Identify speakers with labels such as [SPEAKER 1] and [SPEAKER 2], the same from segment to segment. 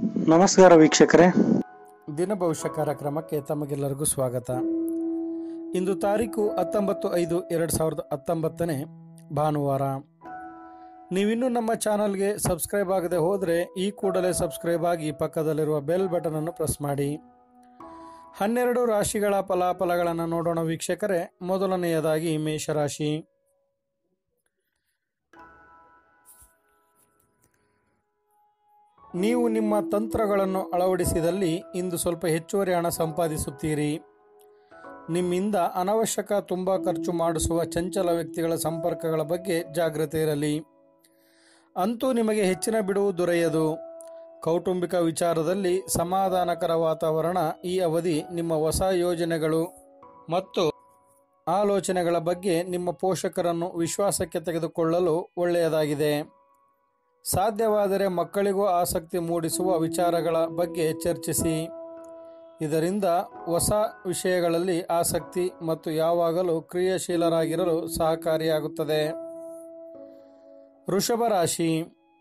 [SPEAKER 1] ನಮಸ್ಕಾರ ವೀಕ್ಷಕರೇ
[SPEAKER 2] ದಿನ ಭವಿಷ್ಯ ಕಾರ್ಯಕ್ರಮಕ್ಕೆ ತಮಗೆಲ್ಲರಿಗೂ ಸ್ವಾಗತ ಇಂದು ತಾರೀಕು ಹತ್ತೊಂಬತ್ತು ಐದು ಎರಡು ಸಾವಿರದ ಹತ್ತೊಂಬತ್ತನೇ ಭಾನುವಾರ ನೀವಿನ್ನೂ ನಮ್ಮ ಚಾನಲ್ಗೆ ಸಬ್ಸ್ಕ್ರೈಬ್ ಆಗದೆ ಹೋದರೆ ಈ ಕೂಡಲೇ ಸಬ್ಸ್ಕ್ರೈಬ್ ಆಗಿ ಪಕ್ಕದಲ್ಲಿರುವ ಬೆಲ್ ಬಟನ್ ಅನ್ನು ಪ್ರೆಸ್ ಮಾಡಿ ಹನ್ನೆರಡು ರಾಶಿಗಳ ಫಲಾಫಲಗಳನ್ನು ನೋಡೋಣ ವೀಕ್ಷಕರೇ ಮೊದಲನೆಯದಾಗಿ ಮೇಷರಾಶಿ ನೀವು ನಿಮ್ಮ ತಂತ್ರಗಳನ್ನು ಅಳವಡಿಸಿದಲ್ಲಿ ಇಂದು ಸ್ವಲ್ಪ ಹೆಚ್ಚುವರಿ ಹಣ ಸಂಪಾದಿಸುತ್ತೀರಿ ನಿಮ್ಮಿಂದ ಅನವಶ್ಯಕ ತುಂಬ ಖರ್ಚು ಮಾಡಿಸುವ ಚಂಚಲ ವ್ಯಕ್ತಿಗಳ ಸಂಪರ್ಕಗಳ ಬಗ್ಗೆ ಜಾಗ್ರತೆ ಇರಲಿ ಅಂತೂ ನಿಮಗೆ ಹೆಚ್ಚಿನ ಬಿಡುವು ದೊರೆಯದು ಕೌಟುಂಬಿಕ ವಿಚಾರದಲ್ಲಿ ಸಮಾಧಾನಕರ ವಾತಾವರಣ ಈ ಅವಧಿ ನಿಮ್ಮ ಹೊಸ ಯೋಜನೆಗಳು ಮತ್ತು ಆಲೋಚನೆಗಳ ಬಗ್ಗೆ ನಿಮ್ಮ ಪೋಷಕರನ್ನು ವಿಶ್ವಾಸಕ್ಕೆ ತೆಗೆದುಕೊಳ್ಳಲು ಒಳ್ಳೆಯದಾಗಿದೆ ಸಾಧ್ಯವಾದರೆ ಮಕ್ಕಳಿಗೂ ಆಸಕ್ತಿ ಮೂಡಿಸುವ ವಿಚಾರಗಳ ಬಗ್ಗೆ ಚರ್ಚಿಸಿ ಇದರಿಂದ ಹೊಸ ವಿಷಯಗಳಲ್ಲಿ ಆಸಕ್ತಿ ಮತ್ತು ಯಾವಾಗಲೂ ಕ್ರಿಯಾಶೀಲರಾಗಿರಲು ಸಹಕಾರಿಯಾಗುತ್ತದೆ ವೃಷಭ ರಾಶಿ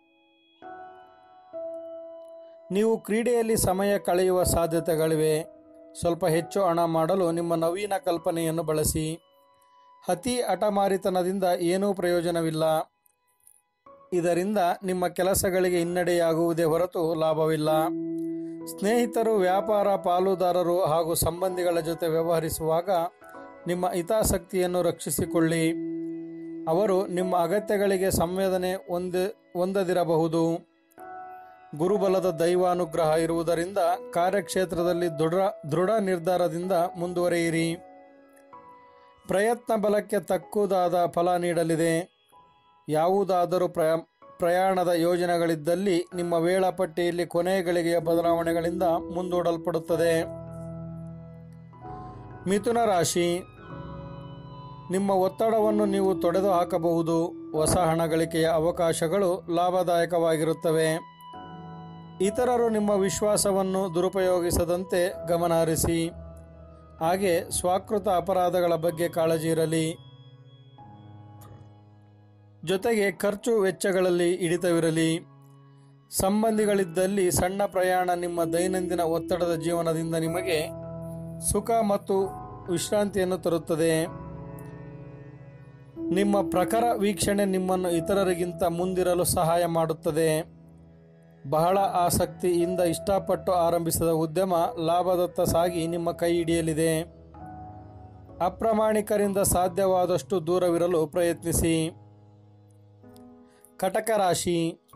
[SPEAKER 2] ನೀವು ಕ್ರೀಡೆಯಲ್ಲಿ ಸಮಯ ಕಳೆಯುವ ಸಾಧ್ಯತೆಗಳಿವೆ ಸ್ವಲ್ಪ ಹೆಚ್ಚು ಹಣ ಮಾಡಲು ನಿಮ್ಮ ನವೀನ ಕಲ್ಪನೆಯನ್ನು ಬಳಸಿ ಅತಿ ಹಠಮಾರಿತನದಿಂದ ಏನೂ ಪ್ರಯೋಜನವಿಲ್ಲ ಇದರಿಂದ ನಿಮ್ಮ ಕೆಲಸಗಳಿಗೆ ಹಿನ್ನಡೆಯಾಗುವುದೇ ಹೊರತು ಲಾಭವಿಲ್ಲ ಸ್ನೇಹಿತರು ವ್ಯಾಪಾರ ಪಾಲುದಾರರು ಹಾಗೂ ಸಂಬಂಧಿಗಳ ಜೊತೆ ವ್ಯವಹರಿಸುವಾಗ ನಿಮ್ಮ ಹಿತಾಸಕ್ತಿಯನ್ನು ರಕ್ಷಿಸಿಕೊಳ್ಳಿ ಅವರು ನಿಮ್ಮ ಅಗತ್ಯಗಳಿಗೆ ಸಂವೇದನೆ ಹೊಂದ ಹೊಂದದಿರಬಹುದು ಗುರುಬಲದ ದೈವಾನುಗ್ರಹ ಇರುವುದರಿಂದ ಕಾರ್ಯಕ್ಷೇತ್ರದಲ್ಲಿ ದೃಢ ದೃಢ ನಿರ್ಧಾರದಿಂದ ಮುಂದುವರಿಯಿರಿ ಪ್ರಯತ್ನ ಬಲಕ್ಕೆ ತಕ್ಕುದಾದ ಫಲ ನೀಡಲಿದೆ ಯಾವುದಾದರೂ ಪ್ರಯ ಪ್ರಯಾಣದ ಯೋಜನೆಗಳಿದ್ದಲ್ಲಿ ನಿಮ್ಮ ವೇಳಾಪಟ್ಟಿಯಲ್ಲಿ ಕೊನೆಯ ಗಳಿಗೆಯ ಬದಲಾವಣೆಗಳಿಂದ ಮುಂದೂಡಲ್ಪಡುತ್ತದೆ ಮಿಥುನ ರಾಶಿ ನಿಮ್ಮ ಒತ್ತಡವನ್ನು ನೀವು ತೊಡೆದು ಹಾಕಬಹುದು ಹೊಸ ಹಣ ಗಳಿಕೆಯ ಅವಕಾಶಗಳು ಲಾಭದಾಯಕವಾಗಿರುತ್ತವೆ ಇತರರು ನಿಮ್ಮ ವಿಶ್ವಾಸವನ್ನು ದುರುಪಯೋಗಿಸದಂತೆ ಗಮನ ಹರಿಸಿ ಹಾಗೆ ಸ್ವಾಕೃತ ಅಪರಾಧಗಳ ಬಗ್ಗೆ ಕಾಳಜಿ ಇರಲಿ ಜೊತೆಗೆ ಖರ್ಚು ವೆಚ್ಚಗಳಲ್ಲಿ ಹಿಡಿತವಿರಲಿ ಸಂಬಂಧಿಗಳಿದ್ದಲ್ಲಿ ಸಣ್ಣ ಪ್ರಯಾಣ ನಿಮ್ಮ ದೈನಂದಿನ ಒತ್ತಡದ ಜೀವನದಿಂದ ನಿಮಗೆ ಸುಖ ಮತ್ತು ವಿಶ್ರಾಂತಿಯನ್ನು ತರುತ್ತದೆ ನಿಮ್ಮ ಪ್ರಖರ ವೀಕ್ಷಣೆ ನಿಮ್ಮನ್ನು ಇತರರಿಗಿಂತ ಮುಂದಿರಲು ಸಹಾಯ ಮಾಡುತ್ತದೆ ಬಹಳ ಆಸಕ್ತಿಯಿಂದ ಇಷ್ಟಪಟ್ಟು ಆರಂಭಿಸಿದ ಉದ್ಯಮ ಲಾಭದತ್ತ ಸಾಗಿ ನಿಮ್ಮ ಕೈ ಹಿಡಿಯಲಿದೆ ಅಪ್ರಾಮಾಣಿಕರಿಂದ ಸಾಧ್ಯವಾದಷ್ಟು ದೂರವಿರಲು ಪ್ರಯತ್ನಿಸಿ ಕಟಕ ರಾಶಿ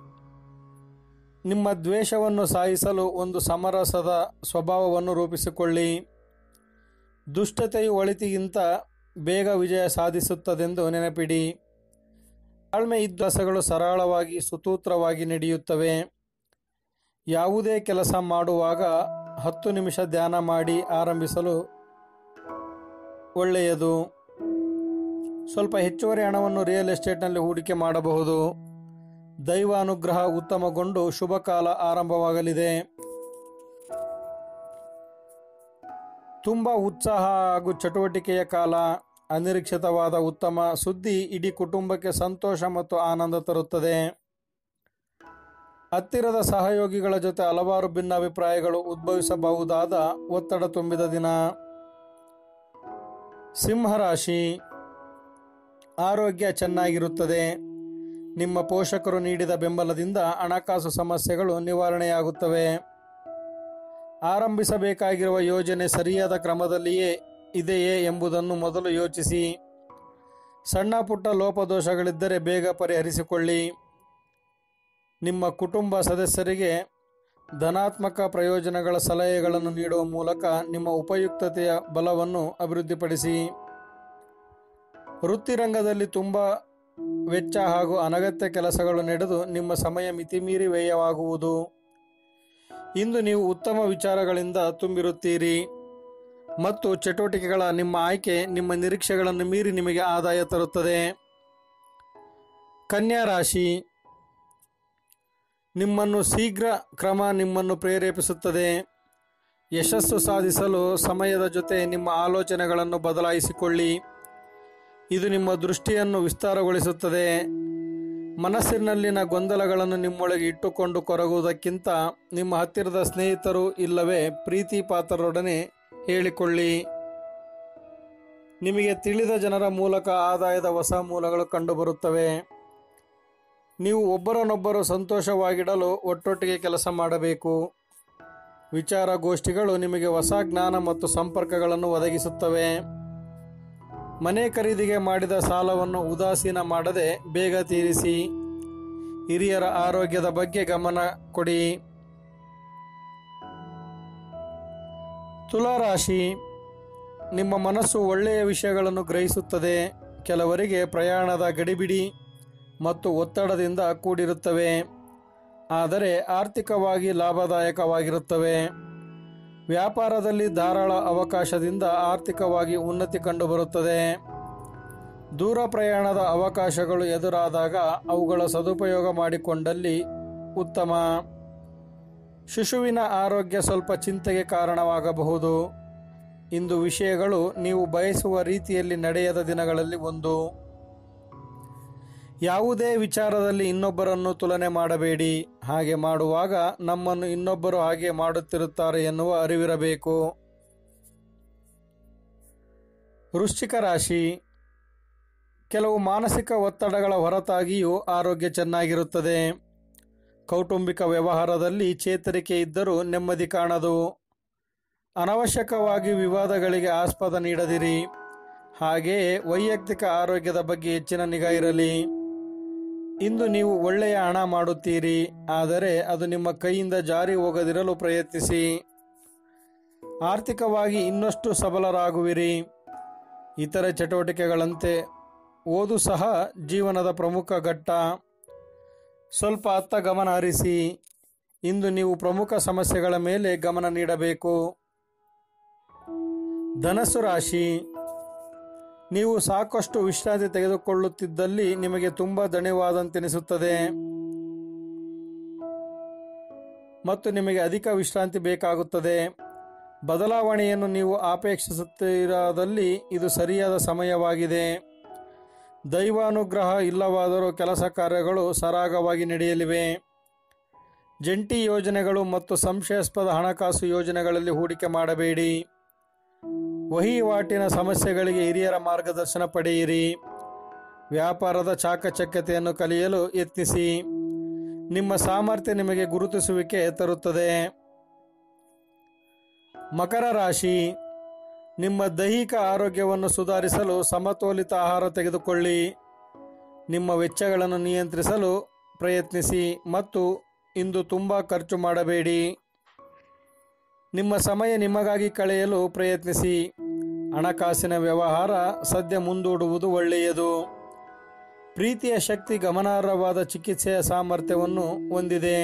[SPEAKER 2] ನಿಮ್ಮ ದ್ವೇಷವನ್ನು ಸಾಯಿಸಲು ಒಂದು ಸಮರಸದ ಸ್ವಭಾವವನ್ನು ರೂಪಿಸಿಕೊಳ್ಳಿ ದುಷ್ಟತೆಯು ಒಳಿತಿಗಿಂತ ಬೇಗ ವಿಜಯ ಸಾಧಿಸುತ್ತದೆಂದು ನೆನಪಿಡಿ ತಾಳ್ಮೆ ಇದ್ದಸಗಳು ಸರಳವಾಗಿ ಸುತೂತ್ರವಾಗಿ ನಡೆಯುತ್ತವೆ ಯಾವುದೇ ಕೆಲಸ ಮಾಡುವಾಗ ಹತ್ತು ನಿಮಿಷ ಧ್ಯಾನ ಮಾಡಿ ಆರಂಭಿಸಲು ಒಳ್ಳೆಯದು ಸ್ವಲ್ಪ ಹೆಚ್ಚುವರಿ ಹಣವನ್ನು ರಿಯಲ್ ಎಸ್ಟೇಟ್ನಲ್ಲಿ ಹೂಡಿಕೆ ಮಾಡಬಹುದು ದೈವ ಅನುಗ್ರಹ ಉತ್ತಮಗೊಂಡು ಶುಭ ಕಾಲ ಆರಂಭವಾಗಲಿದೆ ತುಂಬ ಉತ್ಸಾಹ ಹಾಗೂ ಚಟುವಟಿಕೆಯ ಕಾಲ ಅನಿರೀಕ್ಷಿತವಾದ ಉತ್ತಮ ಸುದ್ದಿ ಇಡೀ ಕುಟುಂಬಕ್ಕೆ ಸಂತೋಷ ಮತ್ತು ಆನಂದ ತರುತ್ತದೆ ಹತ್ತಿರದ ಸಹಯೋಗಿಗಳ ಜೊತೆ ಹಲವಾರು ಭಿನ್ನಾಭಿಪ್ರಾಯಗಳು ಉದ್ಭವಿಸಬಹುದಾದ ಒತ್ತಡ ತುಂಬಿದ ದಿನ ಸಿಂಹರಾಶಿ ಆರೋಗ್ಯ ಚೆನ್ನಾಗಿರುತ್ತದೆ ನಿಮ್ಮ ಪೋಷಕರು ನೀಡಿದ ಬೆಂಬಲದಿಂದ ಹಣಕಾಸು ಸಮಸ್ಯೆಗಳು ನಿವಾರಣೆಯಾಗುತ್ತವೆ ಆರಂಭಿಸಬೇಕಾಗಿರುವ ಯೋಜನೆ ಸರಿಯಾದ ಕ್ರಮದಲ್ಲಿಯೇ ಇದೆಯೇ ಎಂಬುದನ್ನು ಮೊದಲು ಯೋಚಿಸಿ ಸಣ್ಣ ಪುಟ್ಟ ಲೋಪದೋಷಗಳಿದ್ದರೆ ಬೇಗ ಪರಿಹರಿಸಿಕೊಳ್ಳಿ ನಿಮ್ಮ ಕುಟುಂಬ ಸದಸ್ಯರಿಗೆ ಧನಾತ್ಮಕ ಪ್ರಯೋಜನಗಳ ಸಲಹೆಗಳನ್ನು ನೀಡುವ ಮೂಲಕ ನಿಮ್ಮ ಉಪಯುಕ್ತತೆಯ ಬಲವನ್ನು ಅಭಿವೃದ್ಧಿಪಡಿಸಿ ವೃತ್ತಿರಂಗದಲ್ಲಿ ತುಂಬ ವೆಚ್ಚ ಹಾಗೂ ಅನಗತ್ಯ ಕೆಲಸಗಳು ನಡೆದು ನಿಮ್ಮ ಸಮಯ ಮಿತಿಮೀರಿ ವ್ಯಯವಾಗುವುದು ಇಂದು ನೀವು ಉತ್ತಮ ವಿಚಾರಗಳಿಂದ ತುಂಬಿರುತ್ತೀರಿ ಮತ್ತು ಚಟುವಟಿಕೆಗಳ ನಿಮ್ಮ ಆಯ್ಕೆ ನಿಮ್ಮ ನಿರೀಕ್ಷೆಗಳನ್ನು ಮೀರಿ ನಿಮಗೆ ಆದಾಯ ತರುತ್ತದೆ ಕನ್ಯಾ ರಾಶಿ ನಿಮ್ಮನ್ನು ಶೀಘ್ರ ಕ್ರಮ ನಿಮ್ಮನ್ನು ಪ್ರೇರೇಪಿಸುತ್ತದೆ ಯಶಸ್ಸು ಸಾಧಿಸಲು ಸಮಯದ ಜೊತೆ ನಿಮ್ಮ ಆಲೋಚನೆಗಳನ್ನು ಬದಲಾಯಿಸಿಕೊಳ್ಳಿ ಇದು ನಿಮ್ಮ ದೃಷ್ಟಿಯನ್ನು ವಿಸ್ತಾರಗೊಳಿಸುತ್ತದೆ ಮನಸ್ಸಿನಲ್ಲಿನ ಗೊಂದಲಗಳನ್ನು ನಿಮ್ಮೊಳಗೆ ಇಟ್ಟುಕೊಂಡು ಕೊರಗುವುದಕ್ಕಿಂತ ನಿಮ್ಮ ಹತ್ತಿರದ ಸ್ನೇಹಿತರು ಇಲ್ಲವೇ ಪ್ರೀತಿ ಪಾತ್ರರೊಡನೆ ಹೇಳಿಕೊಳ್ಳಿ ನಿಮಗೆ ತಿಳಿದ ಜನರ ಮೂಲಕ ಆದಾಯದ ಹೊಸ ಮೂಲಗಳು ಕಂಡುಬರುತ್ತವೆ ನೀವು ಒಬ್ಬರನ್ನೊಬ್ಬರು ಸಂತೋಷವಾಗಿಡಲು ಒಟ್ಟೊಟ್ಟಿಗೆ ಕೆಲಸ ಮಾಡಬೇಕು ವಿಚಾರಗೋಷ್ಠಿಗಳು ನಿಮಗೆ ಹೊಸ ಜ್ಞಾನ ಮತ್ತು ಸಂಪರ್ಕಗಳನ್ನು ಒದಗಿಸುತ್ತವೆ ಮನೆ ಖರೀದಿಗೆ ಮಾಡಿದ ಸಾಲವನ್ನು ಉದಾಸೀನ ಮಾಡದೆ ಬೇಗ ತೀರಿಸಿ ಹಿರಿಯರ ಆರೋಗ್ಯದ ಬಗ್ಗೆ ಗಮನ ಕೊಡಿ ತುಲಾರಾಶಿ ನಿಮ್ಮ ಮನಸ್ಸು ಒಳ್ಳೆಯ ವಿಷಯಗಳನ್ನು ಗ್ರಹಿಸುತ್ತದೆ ಕೆಲವರಿಗೆ ಪ್ರಯಾಣದ ಗಡಿಬಿಡಿ ಮತ್ತು ಒತ್ತಡದಿಂದ ಕೂಡಿರುತ್ತವೆ ಆದರೆ ಆರ್ಥಿಕವಾಗಿ ಲಾಭದಾಯಕವಾಗಿರುತ್ತವೆ ವ್ಯಾಪಾರದಲ್ಲಿ ಧಾರಾಳ ಅವಕಾಶದಿಂದ ಆರ್ಥಿಕವಾಗಿ ಉನ್ನತಿ ಕಂಡುಬರುತ್ತದೆ ದೂರ ಪ್ರಯಾಣದ ಅವಕಾಶಗಳು ಎದುರಾದಾಗ ಅವುಗಳ ಸದುಪಯೋಗ ಮಾಡಿಕೊಂಡಲ್ಲಿ ಉತ್ತಮ ಶಿಶುವಿನ ಆರೋಗ್ಯ ಸ್ವಲ್ಪ ಚಿಂತೆಗೆ ಕಾರಣವಾಗಬಹುದು ಇಂದು ವಿಷಯಗಳು ನೀವು ಬಯಸುವ ರೀತಿಯಲ್ಲಿ ನಡೆಯದ ದಿನಗಳಲ್ಲಿ ಒಂದು ಯಾವುದೇ ವಿಚಾರದಲ್ಲಿ ಇನ್ನೊಬ್ಬರನ್ನು ತುಲನೆ ಮಾಡಬೇಡಿ ಹಾಗೆ ಮಾಡುವಾಗ ನಮ್ಮನ್ನು ಇನ್ನೊಬ್ಬರು ಹಾಗೆ ಮಾಡುತ್ತಿರುತ್ತಾರೆ ಎನ್ನುವ ಅರಿವಿರಬೇಕು ವೃಶ್ಚಿಕ ರಾಶಿ ಕೆಲವು ಮಾನಸಿಕ ಒತ್ತಡಗಳ ಹೊರತಾಗಿಯೂ ಆರೋಗ್ಯ ಚೆನ್ನಾಗಿರುತ್ತದೆ ಕೌಟುಂಬಿಕ ವ್ಯವಹಾರದಲ್ಲಿ ಚೇತರಿಕೆ ಇದ್ದರೂ ನೆಮ್ಮದಿ ಕಾಣದು ಅನವಶ್ಯಕವಾಗಿ ವಿವಾದಗಳಿಗೆ ಆಸ್ಪದ ನೀಡದಿರಿ ಹಾಗೆಯೇ ವೈಯಕ್ತಿಕ ಆರೋಗ್ಯದ ಬಗ್ಗೆ ಹೆಚ್ಚಿನ ನಿಗಾ ಇರಲಿ ಇಂದು ನೀವು ಒಳ್ಳೆಯ ಹಣ ಮಾಡುತ್ತೀರಿ ಆದರೆ ಅದು ನಿಮ್ಮ ಕೈಯಿಂದ ಜಾರಿ ಹೋಗದಿರಲು ಪ್ರಯತ್ನಿಸಿ ಆರ್ಥಿಕವಾಗಿ ಇನ್ನಷ್ಟು ಸಬಲರಾಗುವಿರಿ ಇತರ ಚಟುವಟಿಕೆಗಳಂತೆ ಓದು ಸಹ ಜೀವನದ ಪ್ರಮುಖ ಘಟ್ಟ ಸ್ವಲ್ಪ ಅತ್ತ ಗಮನ ಹರಿಸಿ ಇಂದು ನೀವು ಪ್ರಮುಖ ಸಮಸ್ಯೆಗಳ ಮೇಲೆ ಗಮನ ನೀಡಬೇಕು ಧನಸ್ಸು ರಾಶಿ ನೀವು ಸಾಕಷ್ಟು ವಿಶ್ರಾಂತಿ ತೆಗೆದುಕೊಳ್ಳುತ್ತಿದ್ದಲ್ಲಿ ನಿಮಗೆ ತುಂಬ ದಣಿವಾದಂತೆನಿಸುತ್ತದೆ ಮತ್ತು ನಿಮಗೆ ಅಧಿಕ ವಿಶ್ರಾಂತಿ ಬೇಕಾಗುತ್ತದೆ ಬದಲಾವಣೆಯನ್ನು ನೀವು ಅಪೇಕ್ಷಿಸುತ್ತಿರೋದಲ್ಲಿ ಇದು ಸರಿಯಾದ ಸಮಯವಾಗಿದೆ ದೈವಾನುಗ್ರಹ ಇಲ್ಲವಾದರೂ ಕೆಲಸ ಕಾರ್ಯಗಳು ಸರಾಗವಾಗಿ ನಡೆಯಲಿವೆ ಜಂಟಿ ಯೋಜನೆಗಳು ಮತ್ತು ಸಂಶಯಾಸ್ಪದ ಹಣಕಾಸು ಯೋಜನೆಗಳಲ್ಲಿ ಹೂಡಿಕೆ ಮಾಡಬೇಡಿ ವಹಿವಾಟಿನ ಸಮಸ್ಯೆಗಳಿಗೆ ಹಿರಿಯರ ಮಾರ್ಗದರ್ಶನ ಪಡೆಯಿರಿ ವ್ಯಾಪಾರದ ಚಾಕಚಕ್ಯತೆಯನ್ನು ಕಲಿಯಲು ಯತ್ನಿಸಿ ನಿಮ್ಮ ಸಾಮರ್ಥ್ಯ ನಿಮಗೆ ಗುರುತಿಸುವಿಕೆ ತರುತ್ತದೆ ಮಕರ ರಾಶಿ ನಿಮ್ಮ ದೈಹಿಕ ಆರೋಗ್ಯವನ್ನು ಸುಧಾರಿಸಲು ಸಮತೋಲಿತ ಆಹಾರ ತೆಗೆದುಕೊಳ್ಳಿ ನಿಮ್ಮ ವೆಚ್ಚಗಳನ್ನು ನಿಯಂತ್ರಿಸಲು ಪ್ರಯತ್ನಿಸಿ ಮತ್ತು ಇಂದು ತುಂಬ ಖರ್ಚು ಮಾಡಬೇಡಿ ನಿಮ್ಮ ಸಮಯ ನಿಮಗಾಗಿ ಕಳೆಯಲು ಪ್ರಯತ್ನಿಸಿ ಹಣಕಾಸಿನ ವ್ಯವಹಾರ ಸದ್ಯ ಮುಂದೂಡುವುದು ಒಳ್ಳೆಯದು ಪ್ರೀತಿಯ ಶಕ್ತಿ ಗಮನಾರ್ಹವಾದ ಚಿಕಿತ್ಸೆಯ ಸಾಮರ್ಥ್ಯವನ್ನು ಹೊಂದಿದೆ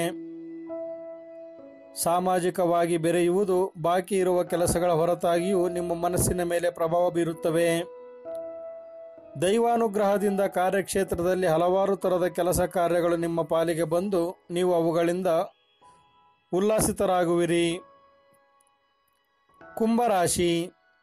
[SPEAKER 2] ಸಾಮಾಜಿಕವಾಗಿ ಬೆರೆಯುವುದು ಬಾಕಿ ಇರುವ ಕೆಲಸಗಳ ಹೊರತಾಗಿಯೂ ನಿಮ್ಮ ಮನಸ್ಸಿನ ಮೇಲೆ ಪ್ರಭಾವ ಬೀರುತ್ತವೆ ದೈವಾನುಗ್ರಹದಿಂದ ಕಾರ್ಯಕ್ಷೇತ್ರದಲ್ಲಿ ಹಲವಾರು ಥರದ ಕೆಲಸ ಕಾರ್ಯಗಳು ನಿಮ್ಮ ಪಾಲಿಗೆ ಬಂದು ನೀವು ಅವುಗಳಿಂದ ಉಲ್ಲಾಸಿತರಾಗುವಿರಿ ಕುಂಭರಾಶಿ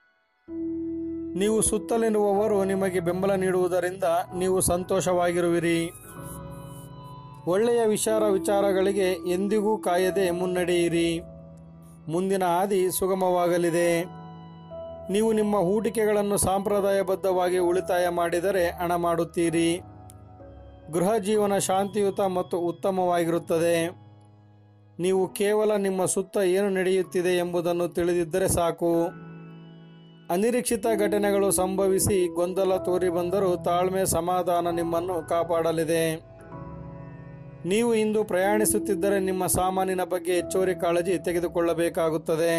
[SPEAKER 2] ನೀವು ಸುತ್ತಲಿರುವವರು ನಿಮಗೆ ಬೆಂಬಲ ನೀಡುವುದರಿಂದ ನೀವು ಸಂತೋಷವಾಗಿರುವಿರಿ ಒಳ್ಳೆಯ ವಿಚಾರ ವಿಚಾರಗಳಿಗೆ ಎಂದಿಗೂ ಕಾಯದೆ ಮುನ್ನಡೆಯಿರಿ ಮುಂದಿನ ಹಾದಿ ಸುಗಮವಾಗಲಿದೆ ನೀವು ನಿಮ್ಮ ಹೂಡಿಕೆಗಳನ್ನು ಸಾಂಪ್ರದಾಯಬದ್ಧವಾಗಿ ಉಳಿತಾಯ ಮಾಡಿದರೆ ಹಣ ಮಾಡುತ್ತೀರಿ ಗೃಹ ಜೀವನ ಶಾಂತಿಯುತ ಮತ್ತು ಉತ್ತಮವಾಗಿರುತ್ತದೆ ನೀವು ಕೇವಲ ನಿಮ್ಮ ಸುತ್ತ ಏನು ನಡೆಯುತ್ತಿದೆ ಎಂಬುದನ್ನು ತಿಳಿದಿದ್ದರೆ ಸಾಕು ಅನಿರೀಕ್ಷಿತ ಘಟನೆಗಳು ಸಂಭವಿಸಿ ಗೊಂದಲ ತೋರಿ ಬಂದರೂ ತಾಳ್ಮೆ ಸಮಾಧಾನ ನಿಮ್ಮನ್ನು ಕಾಪಾಡಲಿದೆ ನೀವು ಇಂದು ಪ್ರಯಾಣಿಸುತ್ತಿದ್ದರೆ ನಿಮ್ಮ ಸಾಮಾನಿನ ಬಗ್ಗೆ ಹೆಚ್ಚುವರಿ ಕಾಳಜಿ ತೆಗೆದುಕೊಳ್ಳಬೇಕಾಗುತ್ತದೆ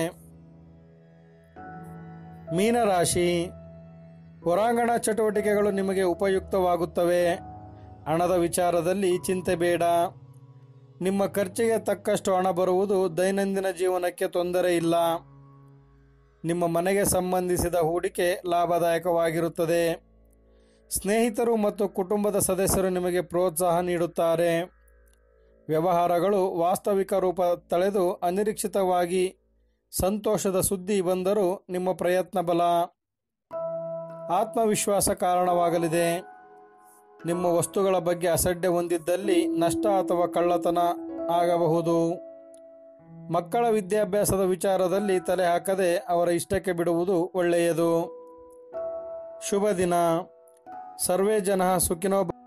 [SPEAKER 2] ಮೀನರಾಶಿ ಹೊರಾಂಗಣ ಚಟುವಟಿಕೆಗಳು ನಿಮಗೆ ಉಪಯುಕ್ತವಾಗುತ್ತವೆ ಹಣದ ವಿಚಾರದಲ್ಲಿ ಚಿಂತೆ ಬೇಡ ನಿಮ್ಮ ಖರ್ಚಿಗೆ ತಕ್ಕಷ್ಟು ಹಣ ಬರುವುದು ದೈನಂದಿನ ಜೀವನಕ್ಕೆ ತೊಂದರೆ ಇಲ್ಲ ನಿಮ್ಮ ಮನೆಗೆ ಸಂಬಂಧಿಸಿದ ಹೂಡಿಕೆ ಲಾಭದಾಯಕವಾಗಿರುತ್ತದೆ ಸ್ನೇಹಿತರು ಮತ್ತು ಕುಟುಂಬದ ಸದಸ್ಯರು ನಿಮಗೆ ಪ್ರೋತ್ಸಾಹ ನೀಡುತ್ತಾರೆ ವ್ಯವಹಾರಗಳು ವಾಸ್ತವಿಕ ರೂಪ ತಳೆದು ಅನಿರೀಕ್ಷಿತವಾಗಿ ಸಂತೋಷದ ಸುದ್ದಿ ಬಂದರೂ ನಿಮ್ಮ ಪ್ರಯತ್ನ ಬಲ ಆತ್ಮವಿಶ್ವಾಸ ಕಾರಣವಾಗಲಿದೆ ನಿಮ್ಮ ವಸ್ತುಗಳ ಬಗ್ಗೆ ಅಸಡ್ಡೆ ಹೊಂದಿದ್ದಲ್ಲಿ ನಷ್ಟ ಅಥವಾ ಕಳ್ಳತನ ಆಗಬಹುದು ಮಕ್ಕಳ ವಿದ್ಯಾಭ್ಯಾಸದ ವಿಚಾರದಲ್ಲಿ ತಲೆ ಹಾಕದೆ ಅವರ ಇಷ್ಟಕ್ಕೆ ಬಿಡುವುದು ಒಳ್ಳೆಯದು ಶುಭ ದಿನ ಸರ್ವೇ ಜನ ಸುಖಿನೋ ಭ-